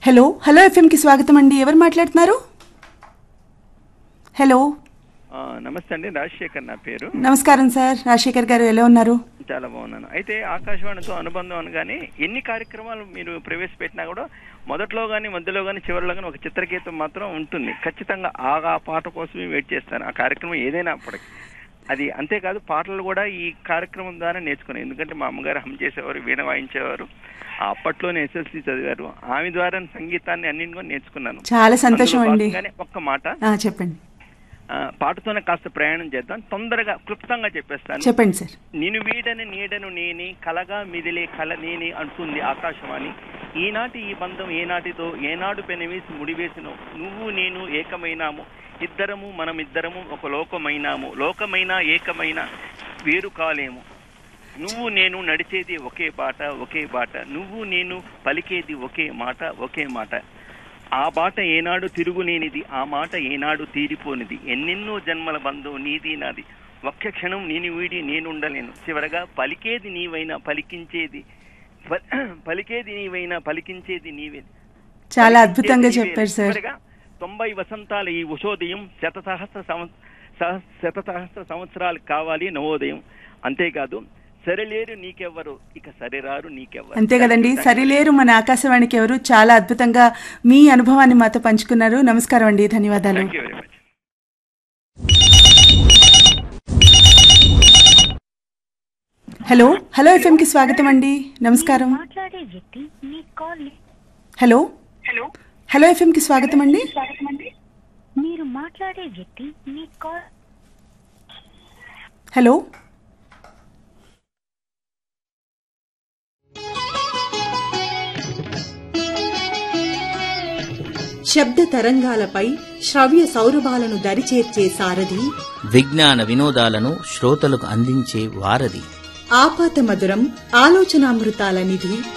Hello hello ఎఫ్ఎంకి స్వాగతం అండి ఎవరు మాట్లాడుతున్నారు హలో ఆ, నమస్తే అండి రాజశేఖర్ నా పేరు నమస్కారం సార్ రాజశేఖర్ గారు ఎలా ఉన్నారు చాలా బాగున్నాను అయితే ఆకాశవాణితో అనుబంధం అనగానే ఎన్ని కార్యక్రమాలు మీరు ప్రవేశపెట్టినా కూడా మొదట్లో కానీ మధ్యలో కానీ చివరిలో కానీ ఒక చిత్రగీతం మాత్రం ఉంటుంది ఖచ్చితంగా ఆ ఆ పాట కోసమే వెయిట్ చేస్తాను ఆ కార్యక్రమం ఏదైనా అప్పటికి అది అంతేకాదు పాటలు కూడా ఈ కార్యక్రమం ద్వారా నేర్చుకున్నాను ఎందుకంటే మా అమ్మగారు హమ్ చేసేవారు వీణ వాయించేవారు ఆ అప్పట్లోనే ఎస్ఎస్సి చదివారు ఆమె ద్వారా సంగీతాన్ని అన్నింటి కూడా నేర్చుకున్నాను చాలా సంతోషం అందులో అండి భాగంగానే ఒక్క మాట ఆ, చెప్పండి ఆ, పాటతోనే కాస్త ప్రయాణం చేద్దాం తొందరగా క్లుప్తంగా చెప్పేస్తాను చెప్పండి సార్ నిన్ను వీడని నీడను నేని కలగా మిదిలే కల నేని అంటుంది ఆకాశవాణి ఈనాటి ఈ బంధం ఏనాటితో ఏనాడు పెనవేసి ముడివేసినో నువ్వు నేను ఏకమైనాము ఇద్దరము మనమిద్దరము ఒక లోకమైనాము లోకమైన ఏకమైన వేరు కాలేము నువ్వు నేను నడిచేది ఒకే బాట ఒకే బాట నువ్వు నేను పలికేది ఒకే మాట ఒకే మాట ఆ బాట ఏనాడు తిరుగులేనిది ఆ మాట ఏనాడు తీరిపోనిది ఎన్నెన్నో జన్మల బంధం నీది నాది ఒక్క క్షణం నేను వీడి నేనుండలేను చివరగా పలికేది నీవైనా పలికించేది ప- పలికేది నీవైనా పలికించేది నీవే చాలా అద్భుతంగా పలికించేది చెప్పారు నీవే. సార్ చివరగా తొంభై వసంతాల ఈ ఉషోదయం శత సహస్ర సంవ- సహ- శత సహస్ర సంవత్సరాలు కావాలి నవోదయం అంతేకాదు సరిలేరు నీకెవ్వరు ఇక సరిరారు నీకెవ్వరు అంతే కదండి సరిలేరు మన ఆకాశవాణికి ఎవరు చాలా అద్భుతంగా మీ అనుభవాన్ని మాతో పంచుకున్నారు నమస్కారం అండి ధన్యవాదాలు thank you very much hello hello ఎఫ్ఎంకి స్వాగతం అండి నమస్కారం మాట్లాడే వ్యక్తి మీ కాల్ హలో హలో హలో ఎఫ్ఎంకి స్వాగతం అండి మీరు మాట్లాడే వ్యక్తి మీ కాల్ హలో శబ్ద తరంగాలపై శ్రవ్య సౌరభాలను దరిచేర్చే సారథి విజ్ఞాన వినోదాలను శ్రోతలకు అందించే వారధి ఆపాత మధురం ఆలోచనామృతాల నిధి